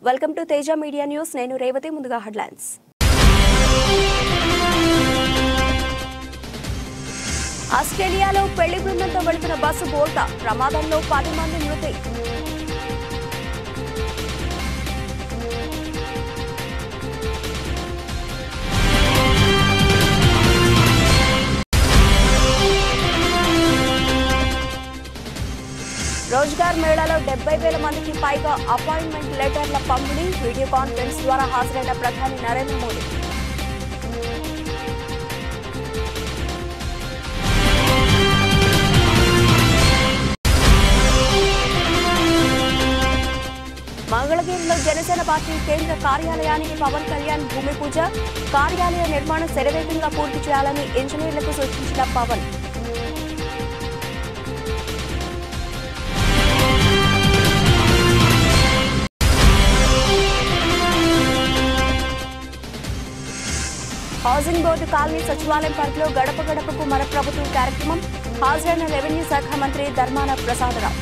Welcome to Teja media news నేను రేవతి ముందుగా headlines ఆస్ట్రేలియాలో పెళ్లి బృందంతో వెళుతున్న బస్సు బోల్తా ప్రమాదంలో పది మంది మృతి రోజ్గార్ మేళాలో డెబ్బై వేల మందికి పైగా అపాయింట్మెంట్ లెటర్ల పంపిణీ వీడియో కాన్ఫరెన్స్ ద్వారా హాజరైన ప్రధాని నరేంద్ర మోదీ మంగళగిరిలో జనసేన పార్టీ కేంద్ర కార్యాలయానికి పవన్ కళ్యాణ్ భూమి పూజ కార్యాలయ నిర్మాణం శరవేగంగా పూర్తి చేయాలని ఇంజనీర్లకు సూచించిన పవన్ హౌసింగ్ బోర్డు కాలనీ సచివాలయం పార్కులో గడప గడపకు మన ప్రభుత్వం కార్యక్రమం హాజరైన రెవెన్యూ శాఖ మంత్రి ధర్మాన ప్రసాదరావు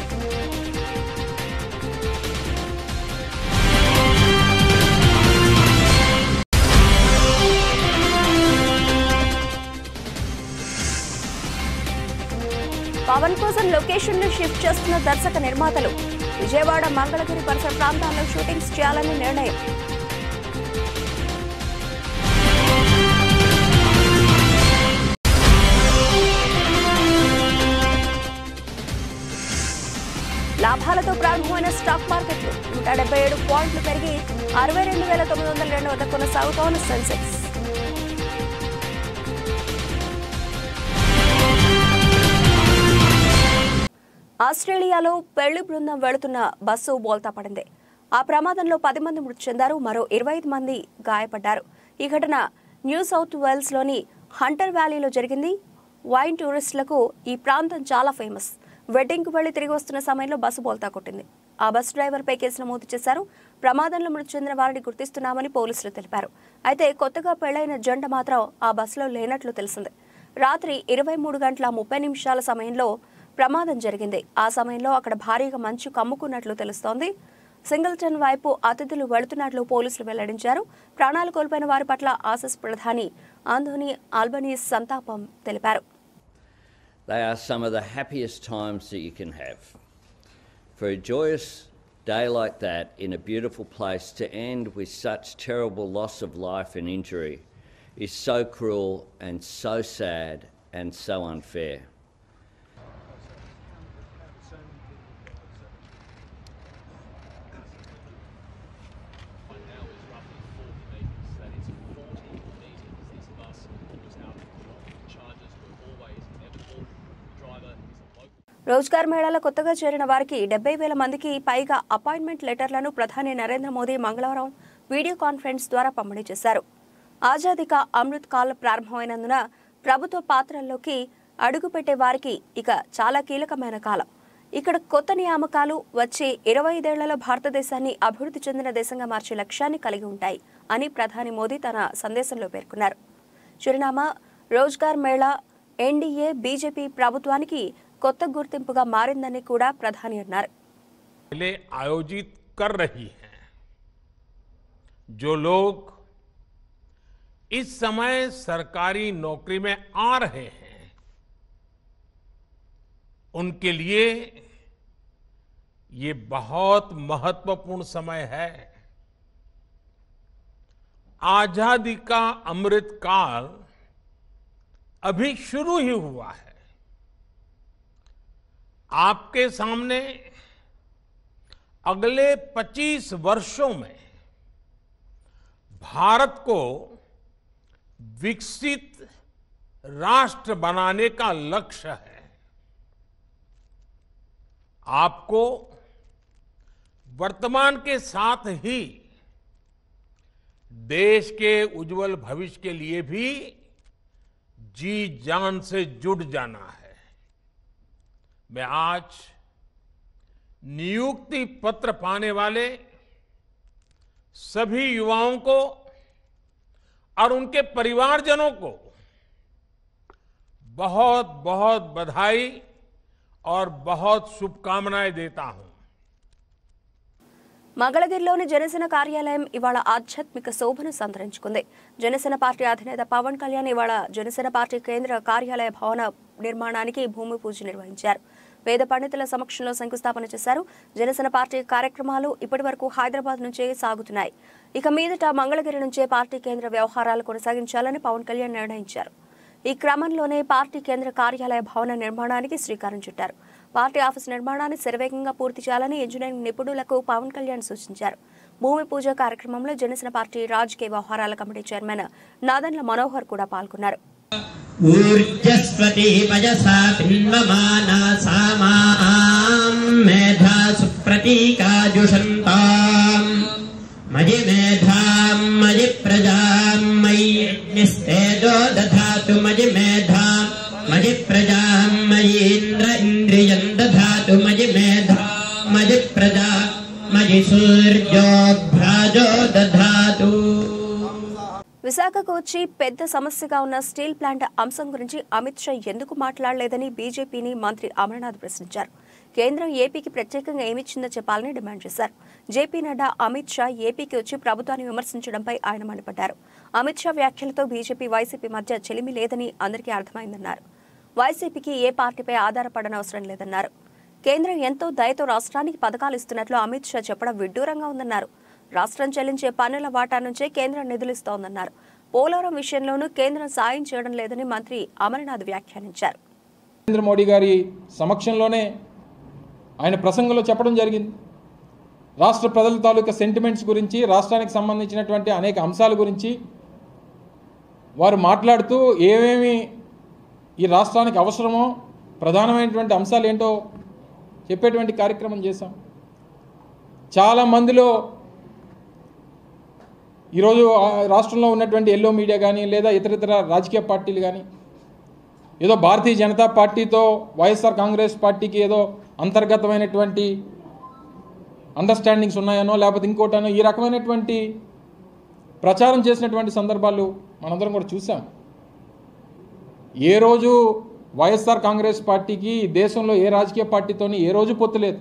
పవన్ కోసం లొకేషన్ ను షిఫ్ట్ చేస్తున్న దర్శక నిర్మాతలు విజయవాడ మంగళగిరి పరిసర ప్రాంతాల్లో షూటింగ్స్ చేయాలని నిర్ణయం లాభాలతో ప్రారంభమైన స్టాక్ మార్కెట్లు నూట డెబ్బై ఏడు పాయింట్లు పెరిగి అరవై రెండు వేల తొమ్మిది వందల రెండు వద్ద కొనసాగుతోన్న సెన్సెక్స్ ఆస్ట్రేలియాలో పెళ్లి బృందం వెళుతున్న బస్సు బోల్తా పడింది ఆ ప్రమాదంలో పది మంది మృతి చెందారు మరో ఇరవై ఐదు మంది గాయపడ్డారు ఈ ఘటన న్యూ సౌత్ వేల్స్ లోని హంటర్ వ్యాలీలో జరిగింది వైన్ టూరిస్టులకు ఈ ప్రాంతం చాలా ఫేమస్ వెడ్డింగ్ కు వెళ్లి తిరిగి వస్తున్న సమయంలో బస్సు బోల్తా కొట్టింది ఆ బస్సు డ్రైవర్ పై కేసు నమోదు చేశారు ప్రమాదంలో మృతి చెందిన వారిని గుర్తిస్తున్నామని పోలీసులు తెలిపారు అయితే కొత్తగా పెళ్లైన జంట మాత్రం ఆ బస్సులో లేనట్లు తెలిసింది రాత్రి ఇరవై మూడు గంటల ముప్పై నిమిషాల సమయంలో ప్రమాదం జరిగింది ఆ సమయంలో అక్కడ భారీగా మంచు కమ్ముకున్నట్లు తెలుస్తోంది సింగిల్టన్ వైపు అతిథులు వెళుతున్నట్లు పోలీసులు వెల్లడించారు ప్రాణాలు కోల్పోయిన వారి పట్ల ఆసస్ ప్రధాని ఆంధోని ఆల్బనీస్ సంతాపం తెలిపారు They are some of the happiest times that you can have. For a joyous day like that in a beautiful place to end with such terrible loss of life and injury is so cruel and so sad and so unfair. Right now is roughly 40 metres. That is 40 metres. This bus was out of control. Charges were always inevitable. The driver is a local. Rozgar మేళాలో కొత్తగా చేరిన వారికి డెబ్బై వేల మందికి పైగా appointment లెటర్లను ప్రధాని నరేంద్ర మోదీ మంగళవారం video conference ద్వారా పంపిణీ చేశారు ఆజాదీ కా అమృత్ కాల్ ప్రారంభమైనందున ప్రభుత్వ పాత్రల్లోకి అడుగుపెట్టే వారికి ఇక చాలా కీలకమైన కాలం ఇక్కడ కొత్త నియామకాలు వచ్చే ఇరవై ఐదేళ్లలో భారతదేశాన్ని అభివృద్ధి చెందిన దేశంగా మార్చే లక్ష్యాన్ని కలిగి ఉంటాయి అని ప్రధాని మోదీ తన సందేశంలో పేర్కొన్నారు చిరునామా రోజ్గార్ మేళా ఎన్డీఏ బీజేపీ ప్రభుత్వానికి కొత్త గుర్తింపుగా మారిందని కూడా ప్రధాని అన్నారు पहले आयोजित कर रही है जो लोग इस समय सरकारी नौकरी में आ रहे हैं उनके लिए ये बहुत महत्वपूर्ण समय है आजादी का अमृत काल अभी शुरू ही हुआ है आपके सामने अगले 25 वर्षों में भारत को विकसित राष्ट्र बनाने का लक्ष्य है आपको वर्तमान के साथ ही देश के उज्जवल भविष्य के लिए भी जी जान से जुट जाना है मैं आज नियुक्ति पत्र पाने वाले सभी युवाओं को और उनके परिवारजनों को बहुत बहुत बधाई और बहुत शुभकामनाएं देता हूं మంగళగిరిలోని జనసేన కార్యాలయం ఇవాళ ఆధ్యాత్మిక శోభను సంతరించుకుంది జనసేన పార్టీ అధినేత పవన్ కళ్యాణ్ ఇవాళ జనసేన పార్టీ కేంద్ర కార్యాలయ భవన నిర్మాణానికి భూమి పూజ నిర్వహించారు వేద పండితుల సమక్షంలో శంకుస్థాపన చేశారు జనసేన పార్టీ కార్యక్రమాలు ఇప్పటి వరకు హైదరాబాద్ నుంచే సాగుతున్నాయి ఇక మీదట మంగళగిరి నుంచే పార్టీ కేంద్ర వ్యవహారాలు కొనసాగించాలని పవన్ కళ్యాణ్ నిర్ణయించారు ఈ క్రమంలోనే పార్టీ కేంద్ర కార్యాలయ భవన నిర్మాణానికి శ్రీకారం చుట్టారు పార్టీ ఆఫీస్ నిర్మాణాన్ని శరవేగంగా పూర్తి చేయాలని ఇంజనీరింగ్ నిపుణులకు పవన్ కళ్యాణ్ సూచించారు భూమి పూజ కార్యక్రమంలో జనసేన పార్టీ రాజకీయ వ్యవహారాల కమిటీ చైర్మన్ నాదన్ల మనోహర్ కూడా పాల్గొన్నారు ऊर्जस्वती पयसा पिन्वमाना सा माम् मेधा सुप्रतीकाजुषन्ताम् मयि मेधाम् मयि प्रजाम् मयि यज्ञस्तेजो दधातु मयि मेधाम् मयि प्रजाम् मयीन्द्र इन्द्रियम् दधातु मयि मेधा मयि प्रजा मयि सूर्योभ्राजो दधातु విశాఖకు వచ్చి పెద్ద సమస్యగా ఉన్న స్టీల్ ప్లాంట్ అంశం గురించి అమిత్ షా ఎందుకు మాట్లాడలేదని బీజేపీని మంత్రి అమర్నాథ్ ప్రశ్నించారు కేంద్రం ఏపీకి ప్రత్యేకంగా ఏమిచ్చిందో చెప్పాలని డిమాండ్ చేశారు జేపీ నడ్డా అమిత్ షా ఏపీకి వచ్చి ప్రభుత్వాన్ని విమర్శించడంపై ఆయన మండిపడ్డారు అమిత్ షా వ్యాఖ్యలతో బీజేపీ వైసీపీ మధ్య చెలిమి లేదని అందరికీ అర్థమైందన్నారు వైసీపీకి ఏ పార్టీపై ఆధారపడనవసరం లేదన్నారు కేంద్రం ఎంతో దయతో రాష్ట్రానికి పథకాలు ఇస్తున్నట్లు అమిత్ షా చెప్పడం విడ్డూరంగా ఉందన్నారు రాష్ట్రం చెల్లించే పన్నుల వాటా నుంచే కేంద్రం నిధులిస్తోందన్నారు పోలవరం విషయంలోనూ కేంద్రం సాయం చేయడం లేదని మంత్రి అమర్నాథ్ వ్యాఖ్యానించారు నరేంద్ర మోడీ గారి సమక్షంలోనే ఆయన ప్రసంగంలో చెప్పడం జరిగింది రాష్ట్ర ప్రజల తాలూకా సెంటిమెంట్స్ గురించి రాష్ట్రానికి సంబంధించినటువంటి అనేక అంశాల గురించి వారు మాట్లాడుతూ ఏమేమి ఈ రాష్ట్రానికి అవసరమో ప్రధానమైనటువంటి అంశాలు ఏంటో చెప్పేటువంటి కార్యక్రమం చేశాం చాలా మందిలో ఈరోజు ఆ రాష్ట్రంలో ఉన్నటువంటి ఎల్లో మీడియా కానీ లేదా ఇతరితర రాజకీయ పార్టీలు కానీ ఏదో భారతీయ జనతా పార్టీతో వైఎస్ఆర్ కాంగ్రెస్ పార్టీకి ఏదో అంతర్గతమైనటువంటి అండర్స్టాండింగ్స్ ఉన్నాయనో లేకపోతే ఇంకోటనో ఈ రకమైనటువంటి ప్రచారం చేసినటువంటి సందర్భాలు మనందరం కూడా చూసాం ఏ రోజు వైఎస్ఆర్ కాంగ్రెస్ పార్టీకి ఈ దేశంలో ఏ రాజకీయ పార్టీతోని ఏ రోజు పొత్తు లేదు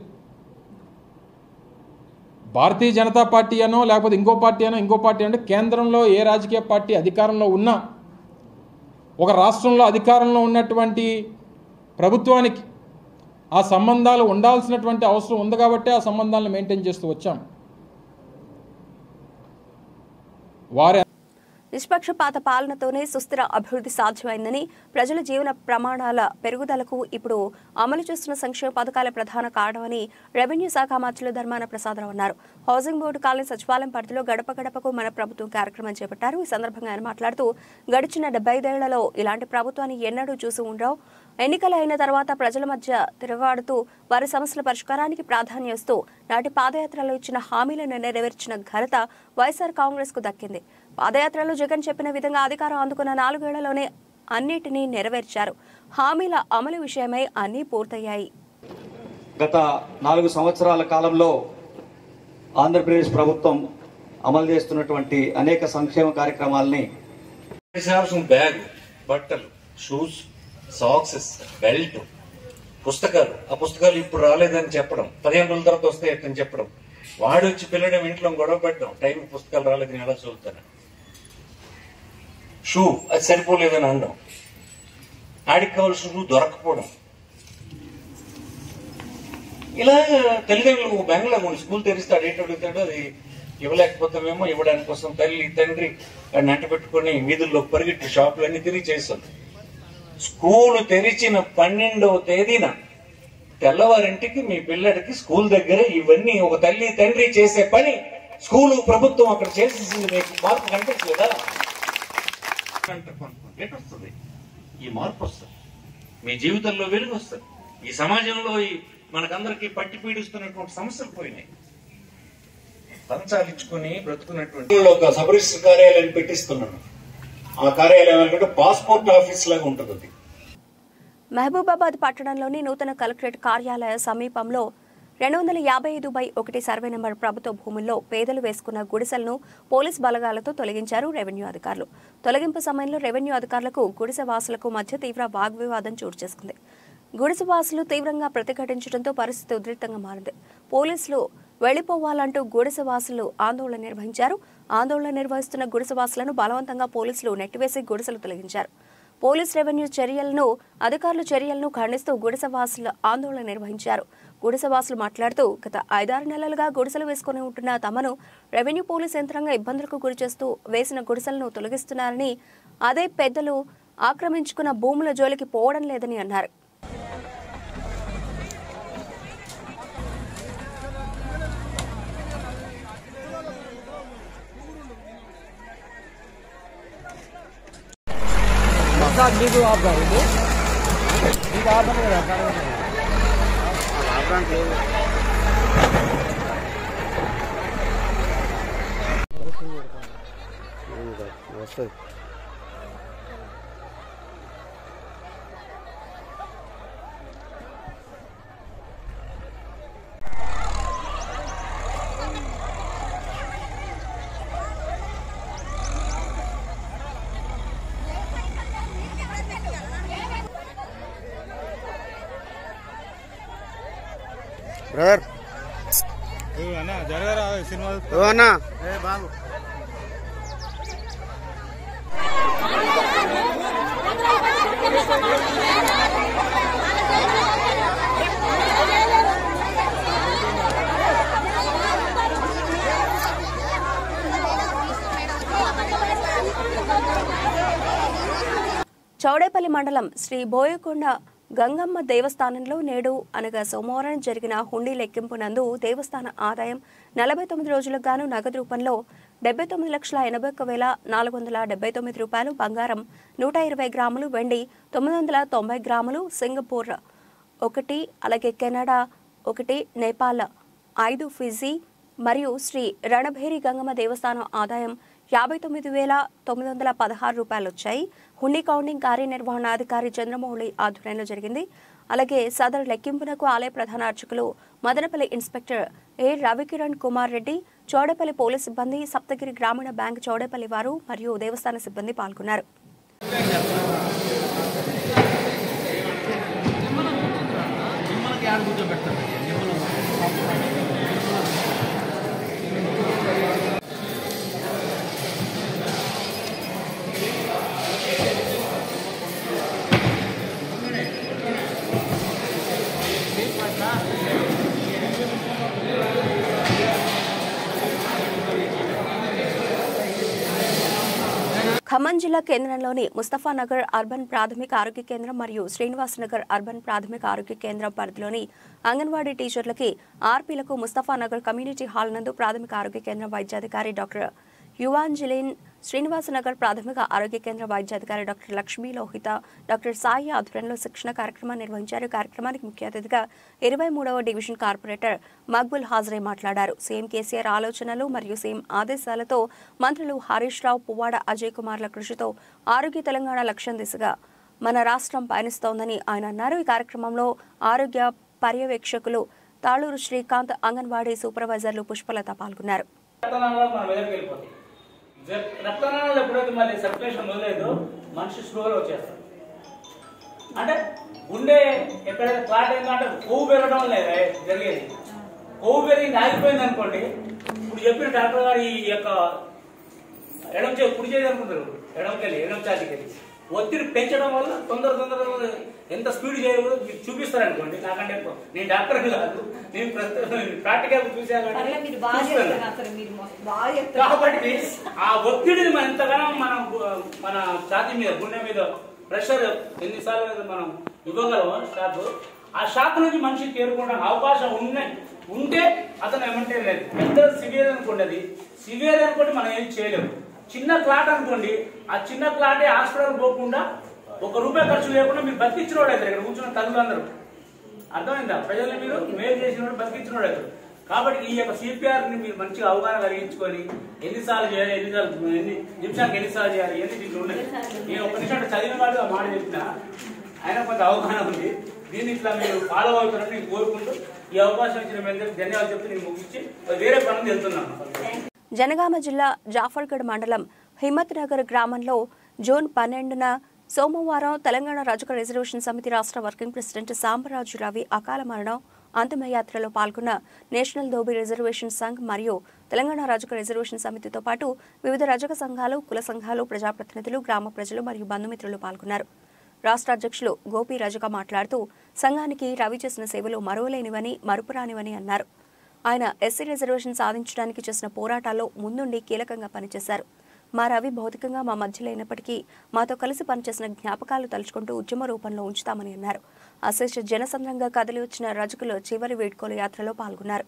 భారతీయ జనతా పార్టీ అనో లేకపోతే ఇంకో పార్టీ అనో ఇంకో పార్టీ అంటే కేంద్రంలో ఏ రాజకీయ పార్టీ అధికారంలో ఉన్నా ఒక రాష్ట్రంలో అధికారంలో ఉన్నటువంటి ప్రభుత్వానికి ఆ సంబంధాలు ఉండాల్సినటువంటి అవసరం ఉంది కాబట్టి ఆ సంబంధాలను మెయింటైన్ చేస్తూ వచ్చాం వారి నిష్పక్షపాత పాలనతోనే సుస్థిర అభివృద్ధి సాధ్యమైందని ప్రజల జీవన ప్రమాణాల పెరుగుదలకు ఇప్పుడు అమలు చేస్తున్న సంక్షేమ పథకాల ప్రధాన కారణమని రెవెన్యూ శాఖ మంత్రులు ధర్మాన ప్రసాదరావు అన్నారు హౌసింగ్ బోర్డు కాలనీ సచివాలయం పరిధిలో గడప గడపకు మన ప్రభుత్వం కార్యక్రమం చేపట్టారు ఈ సందర్భంగా ఆయన మాట్లాడుతూ గడిచిన డెబ్బైదేళ్లలో ఇలాంటి ప్రభుత్వాన్ని ఎన్నడూ చూసి ఉండవు ఎన్నికలు అయిన తర్వాత ప్రజల మధ్య తిరగాడుతూ వారి సమస్యల పరిష్కారానికి ప్రాధాన్యం ఇస్తూ నాటి పాదయాత్రలో ఇచ్చిన హామీలను నెరవేర్చిన ఘనత వైఎస్ఆర్ కాంగ్రెస్ కు దక్కింది పాదయాత్రలో జగన్ చెప్పిన విధంగా అధికారం అందుకున్న నాలుగేళ్లలోనే అన్నిటినీ నెరవేర్చారు హామీల అమలు విషయమై అన్నీ పూర్తయ్యాయి గత నాలుగు సంవత్సరాల కాలంలో ఆంధ్రప్రదేశ్ ప్రభుత్వం అమలు చేస్తున్నటువంటి అనేక సంక్షేమ కార్యక్రమాల్ని అవసరం బ్యాగ్ బట్టలు షూస్ సాక్సెస్ బెల్ట్ పుస్తకాలు ఆ పుస్తకాలు ఇప్పుడు రాలేదని చెప్పడం పదిహేను రోజుల తర్వాత వస్తాయని చెప్పడం వాడు వచ్చి పిల్లడం ఇంట్లో గొడవ పెట్టడం టైం పుస్తకాలు రాలేదని ఎలా చదువుతాను షూ అది సరిపోలేదని అనడం ఆడికి కావాల్సిన షూ దొరకపోవడం ఇలా తల్లిదండ్రులు బెంగళూరు కొన్ని స్కూల్ తెరిస్తాడు ఏంటి అడుగుతాడు అది ఇవ్వలేకపోతామేమో ఇవ్వడానికి కోసం తల్లి తండ్రి వాడిని అంట పెట్టుకుని వీధుల్లో పరిగెట్టి షాపులు అన్ని తిరిగి చేస్తుంది స్కూల్ తెరిచిన పన్నెండవ తేదీన తెల్లవారింటికి మీ పిల్లడికి స్కూల్ దగ్గర ఇవన్నీ ఒక తల్లి తండ్రి చేసే పని స్కూలు ప్రభుత్వం అక్కడ చేసేసింది మీకు మార్పు కనిపించలేదా ఎటు వస్తుంది ఈ మార్పు వస్తుంది మీ జీవితంలో వెలుగు వస్తుంది ఈ సమాజంలో ఈ మనకందరికి పట్టి పీడిస్తున్నటువంటి సమస్యలు పోయినాయి పంచాలిచ్చుకుని బ్రతుకున్నటువంటి ఒక సబ్ రిజిస్టర్ కార్యాలయం పెట్టిస్తున్నాను ఆ కార్యాలయం ఏంటంటే పాస్పోర్ట్ ఆఫీస్ లాగా ఉంటుంది అది మహబూబాబాద్ పట్టణంలోని నూతన కలెక్టరేట్ కార్యాలయ సమీపంలో రెండు వందల యాభై ఐదు బై ఒకటి సర్వే నెంబర్ ప్రభుత్వ భూముల్లో పేదలు వేసుకున్న గుడిసెలను పోలీస్ బలగాలతో తొలగించారు రెవెన్యూ అధికారులు తొలగింపు సమయంలో రెవెన్యూ అధికారులకు గుడిసె వాసులకు మధ్య తీవ్ర వాగ్వివాదం చోటు చేసుకుంది గుడిసె వాసులు తీవ్రంగా ప్రతిఘటించడంతో పరిస్థితి ఉద్రిక్తంగా మారింది పోలీసులు వెళ్లిపోవాలంటూ గుడిసెవాసులు ఆందోళన నిర్వహించారు ఆందోళన నిర్వహిస్తున్న గుడిసెవాసులను బలవంతంగా పోలీసులు నెట్టివేసి గుడిసెలు తొలగించారు పోలీస్ రెవెన్యూ చర్యలను అధికారుల చర్యలను ఖండిస్తూ గుడిసెవాసులు ఆందోళన నిర్వహించారు గుడిసెవాసులు మాట్లాడుతూ గత ఐదారు నెలలుగా గుడిసెలు వేసుకుని ఉంటున్న తమను రెవెన్యూ పోలీస్ యంత్రాంగం ఇబ్బందులకు గురి చేస్తూ వేసిన గుడిసెలను తొలగిస్తున్నారని అదే పెద్దలు ఆక్రమించుకున్న భూముల జోలికి పోవడం లేదని అన్నారు బ్రదర్ ఓ అన్నా చౌడేపల్లి మండలం శ్రీ బోయకొండ గంగమ్మ దేవస్థానంలో నేడు అనగా సోమవారం జరిగిన హుండీ లెక్కింపు నందు దేవస్థాన ఆదాయం నలభై తొమ్మిది రోజులకు గాను నగదు రూపంలో డెబ్బై తొమ్మిది లక్షల ఎనభై ఒక్క వేల నాలుగు వందల డెబ్బై తొమ్మిది రూపాయలు బంగారం నూట ఇరవై గ్రాములు వెండి తొమ్మిది వందల తొంభై గ్రాములు సింగపూర్ ఒకటి అలాగే కెనడా ఒకటి నేపాల్ ఐదు ఫిజీ మరియు శ్రీ రణభేరి గంగమ్మ దేవస్థానం ఆదాయం యాభై తొమ్మిది వేల తొమ్మిది వందల పదహారు రూపాయలు వచ్చాయి హుండీ కౌంటింగ్ కార్యనిర్వహణాధికారి చంద్రమౌళి ఆధ్వర్యంలో జరిగింది అలాగే సదరు లెక్కింపునకు ఆలయ ప్రధాన అర్చకులు Madanapalli inspector A Ravikiran Kumar Reddy Chowdapalli police సిబ్బంది సప్తగిరి గ్రామీణ బ్యాంక్ చౌడపల్లి వారు మరియు దేవస్థాన సిబ్బంది పాల్గొన్నారు ఖమ్మం జిల్లా కేంద్రంలోని ముస్తఫానగర్ అర్బన్ ప్రాథమిక ఆరోగ్య కేంద్రం మరియు శ్రీనివాస్ నగర్ అర్బన్ ప్రాథమిక ఆరోగ్య కేంద్రం పరిధిలోని అంగన్వాడీ టీచర్లకి ఆర్పీలకు ముస్తఫానగర్ కమ్యూనిటీ హాల్ నందు ప్రాథమిక ఆరోగ్య కేంద్రం వైద్యాధికారి డాక్టర్ యువాంజలిన్ శ్రీనివాసనగర్ ప్రాథమిక ఆరోగ్య కేంద్ర వైద్యాధికారి డాక్టర్ లక్ష్మీ లోహిత డాక్టర్ సాయి ఆధ్వర్యంలో శిక్షణ కార్యక్రమాన్ని నిర్వహించారు ఈ కార్యక్రమానికి ముఖ్య అతిథిగా ఇరవై మూడవ డివిజన్ కార్పొరేటర్ మక్బుల్ హాజరై మాట్లాడారు సీఎం కేసీఆర్ ఆలోచనలు మరియు సీఎం ఆదేశాలతో మంత్రులు హరీష్ రావు పువ్వాడ అజయ్ కుమార్ల కృషితో ఆరోగ్య తెలంగాణ లక్ష్యం దిశగా మన రాష్ట్రం పయనిస్తోందని ఆయన అన్నారు ఈ కార్యక్రమంలో ఆరోగ్య పర్యవేక్షకులు తాళూరు శ్రీకాంత్ అంగన్వాడీ సూపర్వైజర్లు పుష్పలత పాల్గొన్నారు రక్తనాళాలు మన మెదడుకి వెళ్ళిపోతాయి జ- రక్తనాళాలు ఎప్పుడైతే మళ్ళీ సర్క్యులేషన్ మొదలైందో మనిషి స్లోలో వచ్చేస్తాడు అంటే గుండె ఎక్కడైతే క్లాట్ అయిందంటే కొవ్వు పెరగడం వల్ల జరిగేది కొవ్వు పెరిగింది ఆగిపోయింది అనుకోండి ఇప్పుడు చెప్పిన డాక్టర్ గారు ఈ యొక్క ఎడం చే కుడి చేది అనుకుంటారు ఎడంకెళ్ళి ఎడం చాటికెళ్ళి ఒత్తిడి పెంచడం వల్ల తొందర తొందర తొందర ఎంత స్పీడ్ చేయగలరు మీకు చూపిస్తారు అనుకోండి నాకంటే ఎక్కువ నేను డాక్టర్ కాదు నేను ప్రాక్టికల్ చూసాను పర్లేదు, మీరు బాగా చూస్తాను. చెప్తారు అసలు మీరు మొ- బాగా చెప్తారు కాబట్టి ఆ ఒత్తిడిని మనం ఎంతగానో మనం మన ఛాతీ మీద గుండె మీద ప్రెషర్ ఎన్నిసార్లు మనం ఇవ్వగలం షాక్ ఆ షాక్ నుంచి మనిషి తేరుకోవడానికి అవకాశం ఉన్నాయి ఉంటే అతను ఏమంటే లేదు పెద్ద సివియర్ అనుకోండి అది సివియర్ అనుకోండి మనం ఏం చేయలేము చిన్న క్లాట్ అనుకోండి ఆ చిన్న క్లాటే హాస్పిటల్ పోకుండా ఒక రూపాయి ఖర్చు లేకుండా మీరు బతికించిన వాడు అవుతారు ఇక్కడ కూర్చున్న తల్లులందరూ అర్థమైందా ప్రజల్ని మీరు మేలు చేసిన వాడు బతికించినోడు అవుతారు కాబట్టి ఈ యొక్క సిపిఆర్ ని మీరు మంచిగా అవగాహన కలిగించుకొని ఎన్నిసార్లు చేయాలి ఎన్నిసార్లు ఎన్ని నిమిషానికి ఎన్నిసార్లు చేయాలి ఎన్ని దీంట్లో ఉన్నాయి నేను ఒక నిమిషం అంటే చదివిన వాడు ఆ మాట చెప్పిన ఆయన కొంత అవగాహన ఉంది దీన్ని ఇట్లా మీరు ఫాలో అవుతారని నేను కోరుకుంటూ ఈ అవకాశం ఇచ్చిన మీ అందరికీ ధన్యవాదాలు చెప్తూ నేను ముగించి వేరే పనులు వెళ్తున్నాను జనగామ జిల్లా జాఫర్గఢ్ మండలం హిమ్మత్ నగర్ గ్రామంలో జూన్ పన్నెండున సోమవారం తెలంగాణ రాజక రిజర్వేషన్ సమితి రాష్ట్ర వర్కింగ్ ప్రెసిడెంట్ సాంబరాజు రవి అకాల మరణం అంతిమయాత్రలో పాల్గొన్న నేషనల్ దోబీ రిజర్వేషన్ సంఘ్ మరియు తెలంగాణ రజక రిజర్వేషన్ సమితితో పాటు వివిధ రజక సంఘాలు కుల సంఘాలు ప్రజాప్రతినిధులు గ్రామ ప్రజలు మరియు బంధుమిత్రులు పాల్గొన్నారు రాష్ట్ర అధ్యక్షులు గోపి రజక మాట్లాడుతూ సంఘానికి రవి చేసిన సేవలు మరువలేనివని మరుపురానివని అన్నారు ఆయన ఎస్సీ రిజర్వేషన్ సాధించడానికి చేసిన పోరాటాల్లో ముందుండి కీలకంగా పనిచేశారు మా రవి భౌతికంగా మా మధ్య లేనప్పటికీ మాతో కలిసి పనిచేసిన జ్ఞాపకాలు తలుచుకుంటూ ఉద్యమ రూపంలో ఉంచుతామని అన్నారు అశేష జనసంద్రంగా కదిలి వచ్చిన రజకులు చివరి వేడుకోలు యాత్రలో పాల్గొన్నారు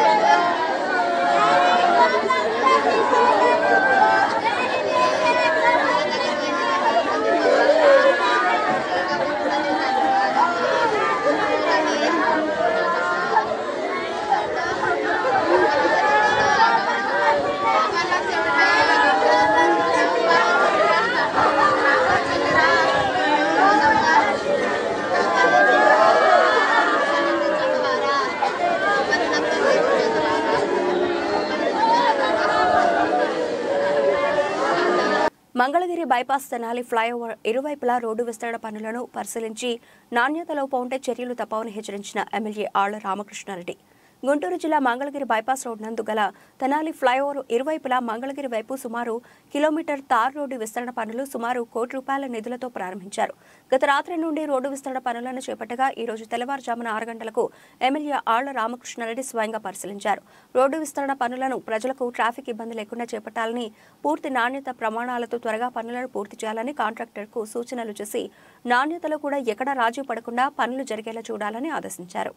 మంగళగిరి బైపాస్ తెనాలి ఫ్లైఓవర్ ఇరువైపులా రోడ్డు విస్తరణ పనులను పరిశీలించి నాణ్యత లోపం ఉంటే చర్యలు తప్పవని హెచ్చరించిన ఎమ్మెల్యే ఆళ్ల రామకృష్ణారెడ్డి గుంటూరు జిల్లా మంగళగిరి బైపాస్ రోడ్ నందు గల తెనాలి ఫ్లైఓవర్ ఇరువైపులా మంగళగిరి వైపు సుమారు కిలోమీటర్ తార్ రోడ్డు విస్తరణ పనులు సుమారు కోటి రూపాయల నిధులతో ప్రారంభించారు గత రాత్రి నుండి రోడ్డు విస్తరణ పనులను చేపట్టగా ఈ రోజు తెల్లవారుజామున ఆరు గంటలకు ఎమ్మెల్యే ఆళ్ల రామకృష్ణారెడ్డి స్వయంగా పరిశీలించారు రోడ్డు విస్తరణ పనులను ప్రజలకు ట్రాఫిక్ ఇబ్బంది లేకుండా చేపట్టాలని పూర్తి నాణ్యత ప్రమాణాలతో త్వరగా పనులను పూర్తి చేయాలని కాంట్రాక్టర్కు సూచనలు చేసి నాణ్యతలో కూడా ఎక్కడా రాజీ పడకుండా పనులు జరిగేలా చూడాలని ఆదేశించారు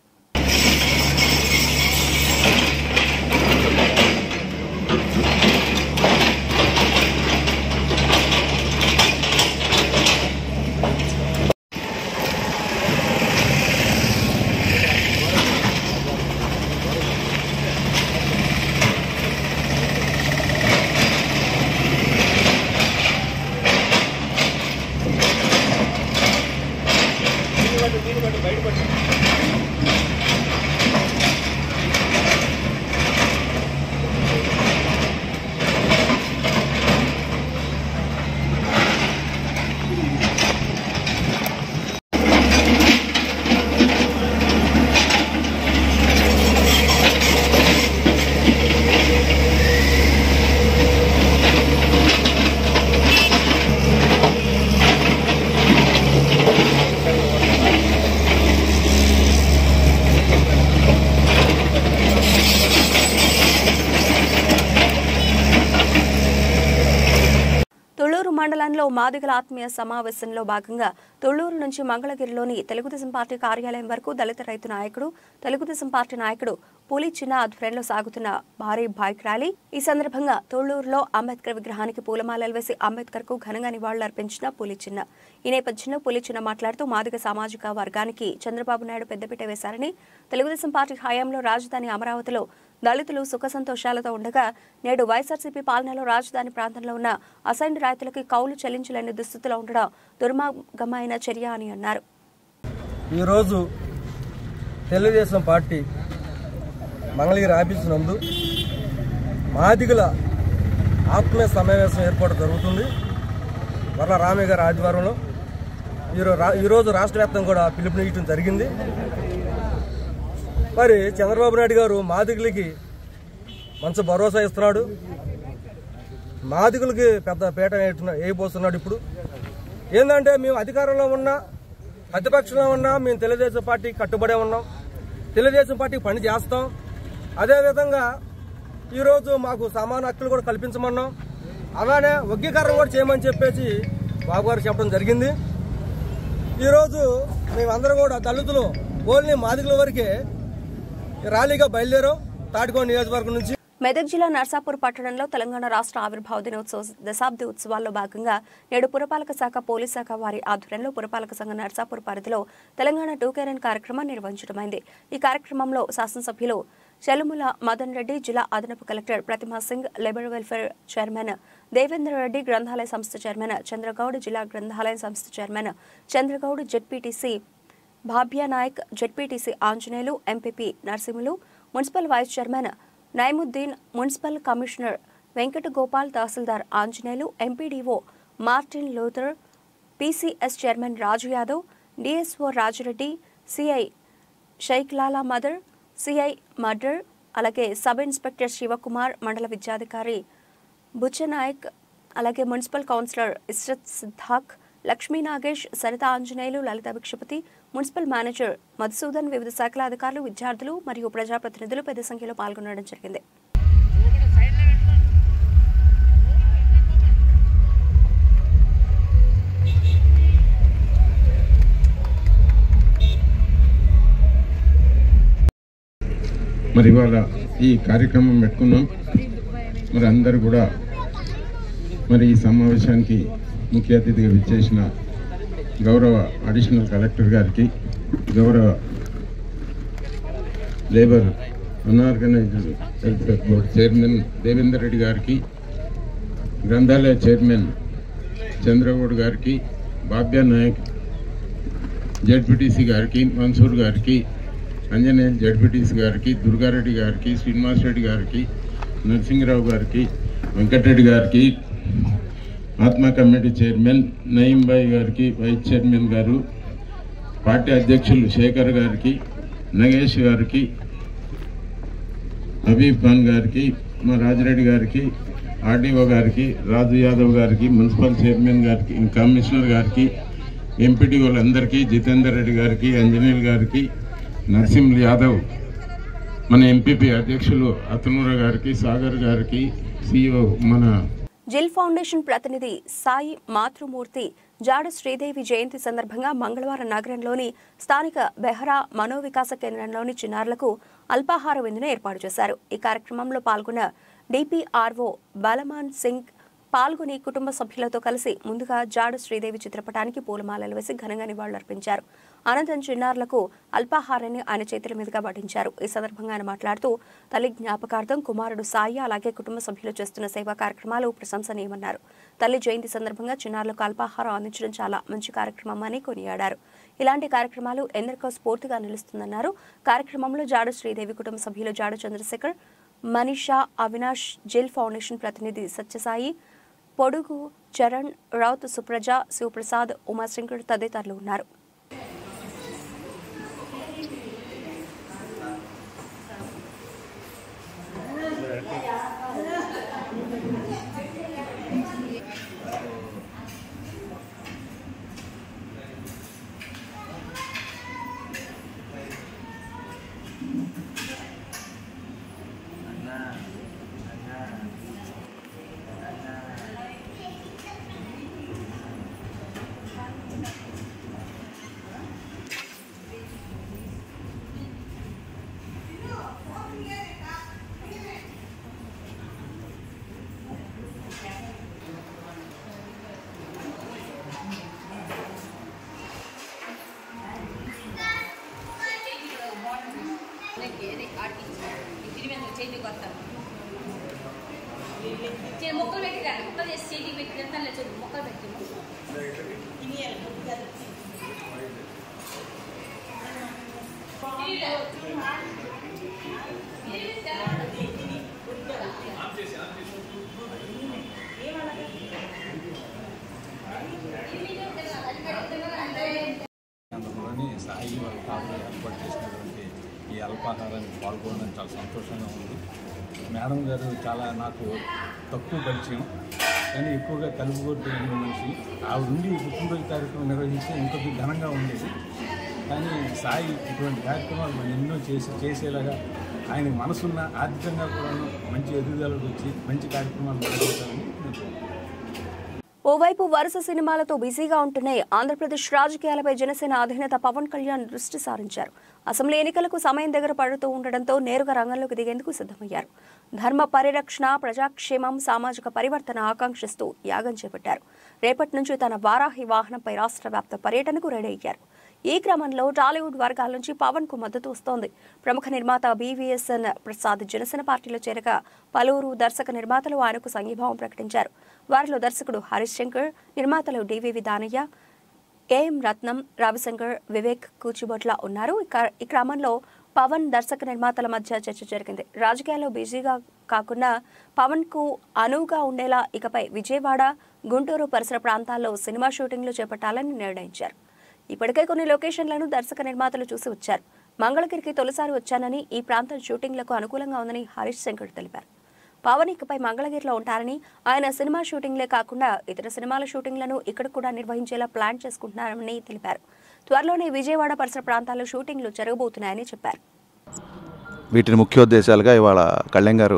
తుళ్లూరు మండలంలో మాదిగల ఆత్మీయ సమావేశంలో భాగంగా తుళ్లూరు నుంచి మంగళగిరిలోని తెలుగుదేశం పార్టీ కార్యాలయం వరకు దళిత రైతు నాయకుడు తెలుగుదేశం పార్టీ నాయకుడు పులి చిన్న ఆధ్వర్యంలో సాగుతున్న భారీ బైక్ ర్యాలీ ఈ సందర్భంగా తుళ్లూరులో అంబేద్కర్ విగ్రహానికి పూలమాలలు వేసి అంబేద్కర్ కు ఘనంగా నివాళులర్పించిన పులి చిన్న ఈ నేపథ్యంలో పులి చిన్న మాట్లాడుతూ మాదిగ సామాజిక వర్గానికి చంద్రబాబు నాయుడు పెద్దపీట వేశారని తెలుగుదేశం పార్టీ హయాంలో రాజధాని అమరావతిలో దళితులు సుఖ సంతోషాలతో ఉండగా నేడు వైఎస్ఆర్సీపీ పాలనలో రాజధాని ప్రాంతంలో ఉన్న అసైన్డ్ రైతులకి కౌలు చెల్లించలేని దుస్థితిలో ఉండడం దుర్మార్గమైన చర్య అని అన్నారు ఈరోజు తెలుగుదేశం పార్టీ మంగళగిరి ఆఫీసు నందు మాదిగల ఆత్మీయ సమావేశం ఏర్పాటు జరుగుతుంది వర్ల రామయ్య గారి ఆధ్వర్యంలో ఈరో- రా- ఈరోజు రాష్ట్ర వ్యాప్తంగా కూడా పిలుపునియటం జరిగింది మరి చంద్రబాబు నాయుడు గారు మాదిగలకి మంచి భరోసా ఇస్తున్నాడు మాదిగలకి పెద్ద పీట వేయటున్న- వేయబోతున్నాడు ఇప్పుడు ఏంటంటే మేము అధికారంలో ఉన్నా ప్రతిపక్షంలో ఉన్నా మేము తెలుగుదేశం పార్టీకి కట్టుబడే ఉన్నాం తెలుగుదేశం పార్టీకి పని చేస్తాం అదేవిధంగా ఈరోజు మాకు సమాన హక్కులు కూడా కల్పించమన్నాం అలానే వర్గీకరణ కూడా చేయమని చెప్పేసి బాబు గారు చెప్పడం జరిగింది ఈరోజు మేమందరం కూడా దళితులు ఓన్లీ మాదిగల వరకే ర్యాలీగా బయలుదేరాం తాటికోట నియోజకవర్గం నుంచి మెదక్ జిల్లా నర్సాపూర్ పట్టణంలో తెలంగాణ రాష్ట్ర ఆవిర్భావ దినోత్సవ దశాబ్ది ఉత్సవాల్లో భాగంగా నేడు పురపాలక శాఖ పోలీస్ శాఖ వారి ఆధ్వర్యంలో పురపాలక సంఘ నర్సాపూర్ పరిధిలో తెలంగాణ టూకేరన్ కార్యక్రమం నిర్వహించడమైంది ఈ కార్యక్రమంలో శాసనసభ్యులు చెలుముల మదన్ రెడ్డి జిల్లా అదనపు collector Pratima Singh labour welfare chairman Devendra Reddy గ్రంథాలయ సంస్థ చైర్మన్ చంద్రగౌడ్ జిల్లా గ్రంథాలయ సంస్థ chairman Chandragoud ZPTC Bhabya Naik ZPTC Anjaneyulu MPP Narasimhulu municipal vice chairman Naimuddin municipal commissioner Venkata Gopal tahsildar Anjaneyulu MPDO Martin Luther PCS chairman Raju Yadav DSO Rajureddy CI Shaik Lala మదర్ సిఐ మర్డర్ అలాగే సబ్ ఇన్స్పెక్టర్ శివకుమార్ మండల విద్యాధికారి బుచ్చనాయక్ అలాగే మున్సిపల్ కౌన్సిలర్ ఇస్రత్ సిద్ధాక్ లక్ష్మీ నాగేష్ సరిత ఆంజనేయులు లలిత భిక్షపతి మున్సిపల్ మేనేజర్ మధుసూదన్ వివిధ శాఖల అధికారులు విద్యార్థులు మరియు ప్రజాప్రతినిధులు పెద్ద సంఖ్యలో పాల్గొనడం జరిగింది మరి ఇవాళ ఈ కార్యక్రమం పెట్టుకున్నాం మరి అందరు కూడా మరి ఈ సమావేశానికి ముఖ్య అతిథిగా విచ్చేసిన గౌరవ అడిషనల్ కలెక్టర్ గారికి గౌరవ labour unorganised welfare board chairman Devender Reddy గారికి గ్రంథాలయ చైర్మన్ చంద్రగౌడ్ గారికి బాబ్యా నాయక్ జడ్పీటీసీ గారికి మన్సూర్ గారికి అంజనేయులు జడ్పీటీసీ గారికి దుర్గారెడ్డి గారికి శ్రీనివాస్ రెడ్డి గారికి నరసింహరావు గారికి వెంకటరెడ్డి గారికి ఆత్మ కమిటీ చైర్మన్ నయీంబాయి గారికి వైస్ చైర్మన్ గారు పార్టీ అధ్యక్షులు శేఖర్ గారికి నగేష్ గారికి హబీబ్ ఖాన్ గారికి మా రాజిరెడ్డి గారికి ఆర్డీఓ గారికి రాజు యాదవ్ గారికి మున్సిపల్ చైర్మన్ గారికి కమిషనర్ గారికి ఎంపీటీ వాళ్ళందరికీ జితేందర్ రెడ్డి గారికి అంజనీల్ గారికి నరసింహ్ యాదవ్ మన ఎంపీపీ అధ్యక్షులు అతనూర గారికి సాగర్ గారికి సిఇఓ మన జిల్ ఫౌండేషన్ ప్రతినిధి సాయి మాతృమూర్తి జాడ శ్రీదేవి జయంతి సందర్భంగా మంగళవారం నగరంలోని స్థానిక బెహరా మనోవికాస కేంద్రంలోని చిన్నారులకు అల్పాహార విందును ఏర్పాటు చేశారు ఈ కార్యక్రమంలో పాల్గొన్న డిపిఆర్ఓ బలమాన్ సింగ్ పాల్గొని కుటుంబ సభ్యులతో కలిసి ముందుగా జాడు శ్రీదేవి చిత్రపటానికి పూలమాలలు వేసి ఘనంగా నివాళులర్పించారు అనంతరం చిన్నారులకు అల్పాహారాన్ని ఆయన చేతుల మీదుగా వడ్డించారు ఈ సందర్భంగా ఆయన మాట్లాడుతూ తల్లి జ్ఞాపకార్థం కుమారుడు సాయి అలాగే కుటుంబ సభ్యులు చేస్తున్న సేవా కార్యక్రమాలు ప్రశంసనీయమన్నారు తల్లి జయంతి సందర్భంగా చిన్నారులకు అల్పాహారం అందించడం చాలా మంచి కార్యక్రమం అని కొనియాడారు ఇలాంటి కార్యక్రమాలు ఎందరికో స్ఫూర్తిగా నిలుస్తుందన్నారు కార్యక్రమంలో జాడు శ్రీదేవి కుటుంబ సభ్యులు జాడు చంద్రశేఖర్ మనీషా అవినాష్ జిల్ ఫౌండేషన్ ప్రతినిధి సత్యసాయి పొడుగు చరణ్ రౌత్ సుప్రజ శివప్రసాద్ ఉమాశంకర్ తదితరులు ఉన్నారు మొక్కలు పెట్టిరా మొక్కలు చేసి చేతికి పెట్టి చెప్తాను లేదు మొక్కలు పెట్టి కేంద్రంలోని సాయి వాళ్ళ కాపులు ఏర్పాటు చేసినటువంటి ఈ అల్పాహారానికి పాల్గొనడం చాలా సంతోషంగా ఉంది మేడం గారు చాలా నాకు తక్కువ పరిచయం కానీ ఎక్కువగా కలుపుగోరు తిరిగిన మనిషి ఆవిడ ఉండి ఈ పుట్టినరోజు కార్యక్రమం నిర్వహిస్తే ఇంకొద్ది ఘనంగా ఉండేది కానీ సాయి ఇటువంటి కార్యక్రమాలు మనం ఎన్నో చేసి చేసేలాగా ఆయన మనసున్న ఆర్థికంగా కూడా మంచి ఎదుగుదలకు వచ్చి మంచి కార్యక్రమాలు నిర్వహించాలని నేను కోరుకుంటున్నాను. ఓవైపు వరుస సినిమాలతో బిజీగా ఉంటున్నాయి ఆంధ్రప్రదేశ్ రాజకీయాలపై జనసేన అధినేత పవన్ కళ్యాణ్ దృష్టి సారించారు అసెంబ్లీ ఎన్నికలకు సమయం దగ్గర పడుతూ ఉండడంతో నేరుగా రంగంలోకి దిగేందుకు సిద్ధమయ్యారు ధర్మ పరిరక్షణ ప్రజాక్షేమం సామాజిక పరివర్తన ఆకాంక్షిస్తూ యాగం చేపట్టారు రేపటి నుంచి తన వారాహి వాహనంపై రాష్ట్ర వ్యాప్త పర్యటనకు రెడీ అయ్యారు ఈ క్రమంలో టాలీవుడ్ వర్గాల నుంచి పవన్ కు మద్దతు వస్తోంది ప్రముఖ నిర్మాత బీవీఎస్ఎన్ ప్రసాద్ జనసేన పార్టీలో చేరగా పలువురు దర్శక నిర్మాతలు ఆయనకు సంఘీభావం ప్రకటించారు వారిలో దర్శకుడు హరీష్ శంకర్ నిర్మాతలు డివివి దానయ్య ఏఎం రత్నం రవిశంకర్ వివేక్ కూచిబొట్ల ఉన్నారు ఇక- ఈ క్రమంలో పవన్ దర్శక నిర్మాతల మధ్య చర్చ జరిగింది రాజకీయాల్లో బిజీగా కాకుండా పవన్ కు అనువుగా ఉండేలా ఇకపై విజయవాడ గుంటూరు పరిసర ప్రాంతాల్లో సినిమా షూటింగ్లు చేపట్టాలని నిర్ణయించారు ఇప్పటికే కొన్ని లొకేషన్లను దర్శక నిర్మాతలు చూసి వచ్చారు మంగళగిరికి తొలిసారి వచ్చానని ఈ ప్రాంతం షూటింగ్లకు అనుకూలంగా ఉందని హరీష్ శంకర్ తెలిపారు పవన్ ఇకపై మంగళగిరిలో ఉంటారని ఆయన సినిమా షూటింగ్లే కాకుండా ఇతర సినిమాల షూటింగ్లను ఇక్కడ కూడా నిర్వహించేలా ప్లాన్ చేసుకుంటున్నారని తెలిపారు త్వరలోనే విజయవాడ పరిసర ప్రాంతాల్లో షూటింగ్లు జరగబోతున్నాయని చెప్పారు వీటిని ముఖ్యోద్దేశాలుగా ఇవాళ కళ్యాణ్ గారు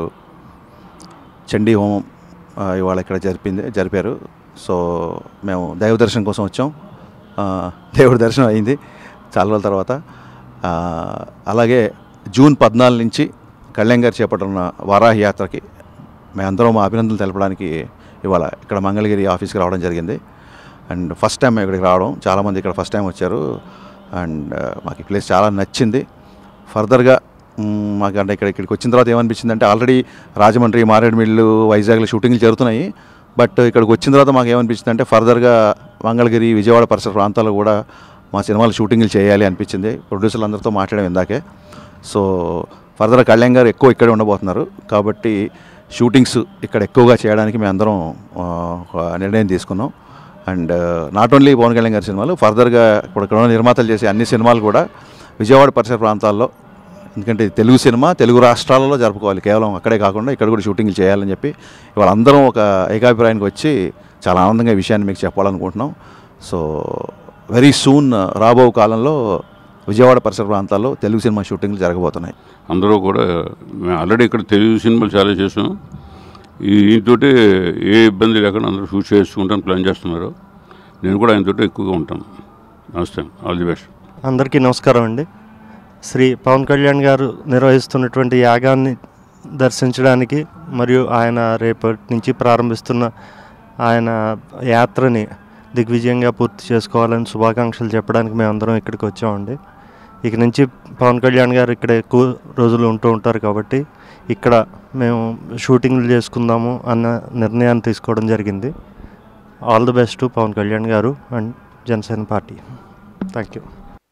చండీ హోమం ఆ, ఇవాళ ఇక్కడ జరిపింది జరిపారు సో మేము దైవ దర్శనం కోసం వచ్చాం ఆ, దేవుడి దర్శనం అయింది చాలా రోజుల తర్వాత ఆ, అలాగే జూన్ పద్నాలుగు నుంచి కళ్యాణ్ గారు చేపట్టున్న వారాహి యాత్రకి మేమందరం మా అభినందనలు తెలపడానికి ఇవాళ ఇక్కడ మంగళగిరి ఆఫీస్కి రావడం జరిగింది అండ్ ఫస్ట్ టైం ఇక్కడికి రావడం చాలామంది ఇక్కడ ఫస్ట్ టైం వచ్చారు అండ్ మాకు ఈ ప్లేస్ చాలా నచ్చింది ఫర్దర్గా మ్, మాకు అంటే ఇక్కడ ఇక్కడికి వచ్చిన తర్వాత ఏమనిపించింది అంటే ఆల్రెడీ రాజమండ్రి మారేడుమిల్లు వైజాగ్లో షూటింగ్లు జరుగుతున్నాయి బట్ ఇక్కడికి వచ్చిన తర్వాత మాకు ఏమనిపించింది అంటే ఫర్దర్గా మంగళగిరి విజయవాడ పరిసర ప్రాంతాల్లో కూడా మా సినిమాలు షూటింగ్లు చేయాలి అనిపించింది ప్రొడ్యూసర్లు అందరితో మాట్లాడాం ఇందాకే సో ఫర్దర్ కళ్యాణ్ గారు ఎక్కువ ఇక్కడే ఉండబోతున్నారు కాబట్టి షూటింగ్స్ ఇక్కడ ఎక్కువగా చేయడానికి మేము అందరం ఆ, ఒక నిర్ణయం తీసుకున్నాం and not only Pawan Kalyan గారి సినిమాలు ఫర్దర్గా ఇప్పుడు ఇక్కడ ఉన్న నిర్మాతలు చేసే అన్ని సినిమాలు కూడా విజయవాడ పరిసర ప్రాంతాల్లో ఎందుకంటే ఇది తెలుగు సినిమా తెలుగు రాష్ట్రాలలో జరుపుకోవాలి కేవలం అక్కడే కాకుండా ఇక్కడ కూడా షూటింగ్లు చేయాలని చెప్పి ఇవాళ అందరం ఒక ఏకాభిప్రాయానికి వచ్చి చాలా ఆనందంగా ఈ విషయాన్ని మీకు చెప్పాలనుకుంటున్నాం సో వెరీ సూన్ రాబో కాలంలో విజయవాడ పరిసర ప్రాంతాల్లో తెలుగు సినిమా షూటింగ్లు జరగబోతున్నాయి అందరూ కూడా మేము ఆల్రెడీ ఇక్కడ తెలుగు సినిమాలు చాలా చేసాం ఈ ఈయనతోటి ఏ ఇబ్బంది లేకుండా అందరూ షూట్ చేసుకుంటాను ప్లాన్ చేస్తున్నారు నేను కూడా ఆయనతోటి ఎక్కువగా ఉంటాను నమస్తే ఆల్ ది బెస్ట్ అందరికీ నమస్కారం అండి శ్రీ పవన్ కళ్యాణ్ గారు నిర్వహిస్తున్నటువంటి యాగాన్ని దర్శించడానికి మరియు ఆయన రేపటి నుంచి ప్రారంభిస్తున్న ఆయన యాత్రని దిగ్విజయంగా పూర్తి చేసుకోవాలని శుభాకాంక్షలు చెప్పడానికి మేమందరం ఇక్కడికి వచ్చామండి ఇక నుంచి పవన్ కళ్యాణ్ గారు ఇక్కడ ఎక్కువ రోజులు ఉంటూ ఉంటారు కాబట్టి ఇక్కడ మేము షూటింగ్లు చేసుకుందాము అన్న నిర్ణయాన్ని తీసుకోవడం జరిగింది all the best to Pawan Kalyan గారు and Janasena party thank you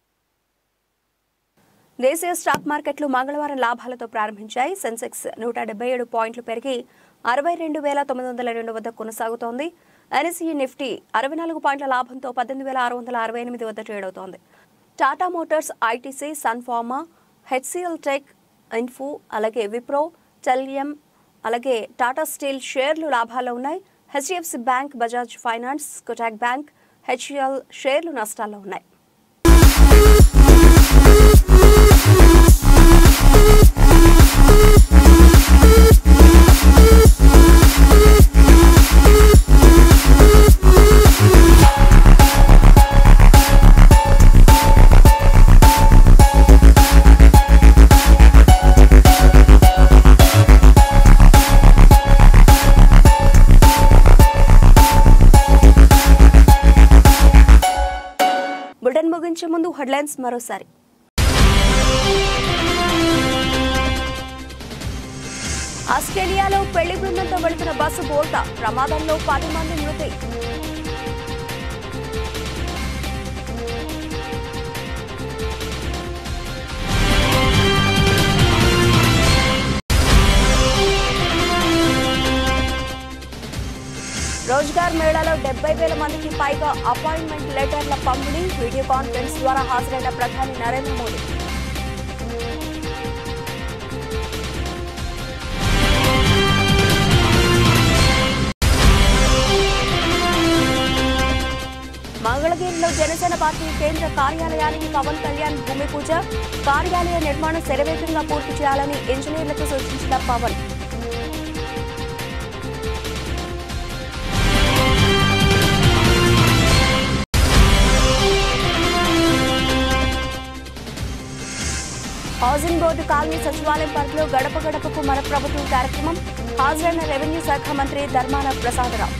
దేశీయ స్టాక్ మార్కెట్లు మంగళవారం లాభాలతో ప్రారంభించాయి సెన్సెక్స్ నూట డెబ్బై ఏడు పాయింట్లు పెరిగి అరవై రెండు వేల తొమ్మిది వందల రెండు వద్ద కొనసాగుతోంది ఎన్ఎస్ఈ నిఫ్టీ అరవై నాలుగు పాయింట్ల లాభంతో పద్దెనిమిది వేల ఆరు వందల అరవై ఎనిమిది వద్ద ట్రేడ్ అవుతోంది Tata Motors ITC Sun Pharma HCL Tech Info అలాగే విప్రో టెలియం అలాగే టాటా స్టీల్ షేర్లు లాభాల్లో ఉన్నాయి HDFC Bank Bajaj Finance Kotak Bank HL షేర్లు నష్టాల్లో ఉన్నాయి బులెటిన్ ముగించే ముందు హెడ్లైన్స్ మరోసారి ఆస్ట్రేలియాలో పెళ్లి బృందంతో వెళుతున్న బస్సు బోల్తా ప్రమాదంలో పది మంది మృతి రోజ్గార్ మేళాలో డెబ్బై వేల మందికి పైగా అపాయింట్మెంట్ లెటర్ల పంపిణీ వీడియో కాన్ఫరెన్స్ ద్వారా హాజరైన ప్రధాని నరేంద్ర మోదీ మంగళగిరిలో జనసేన పార్టీ కేంద్ర కార్యాలయానికి పవన్ కళ్యాణ్ భూమి పూజ కార్యాలయ నిర్మాణం శరవేగంగా పూర్తి చేయాలని ఇంజనీర్లకు సూచించిన పవన్ హౌసింగ్ బోర్డు కాలనీ సచివాలయం పరిధిలో గడప గడపకు మన ప్రభుత్వం కార్యక్రమం హాజరైన రెవెన్యూ శాఖ మంత్రి ధర్మాన ప్రసాదరావు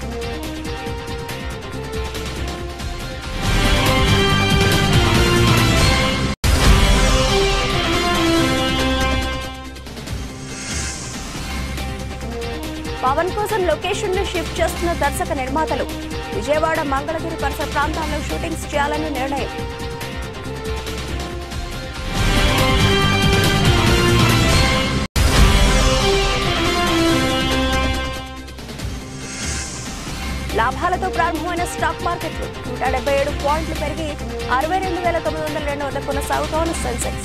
పవన్ కోసం లొకేషన్ ను షిఫ్ట్ చేస్తున్న దర్శక నిర్మాతలు విజయవాడ మంగళగిరి పరిసర ప్రాంతాల్లో షూటింగ్స్ చేయాలని నిర్ణయం లాభాలతో ప్రారంభమైన స్టాక్ మార్కెట్లు నూట డెబ్బై ఏడు పాయింట్లు పెరిగి అరవై రెండు వేల తొమ్మిది వందల రెండు వద్ద కొనసాగుతోన్న సెన్సెక్స్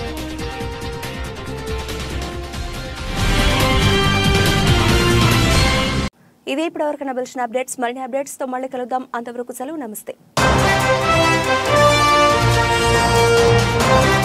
ఇది ఇప్పటివరకు నబిల్సిన అప్డేట్స్ మరిన్ని అప్డేట్స్తో మళ్ళీ కలుద్దాం అంతవరకు సెలవు నమస్తే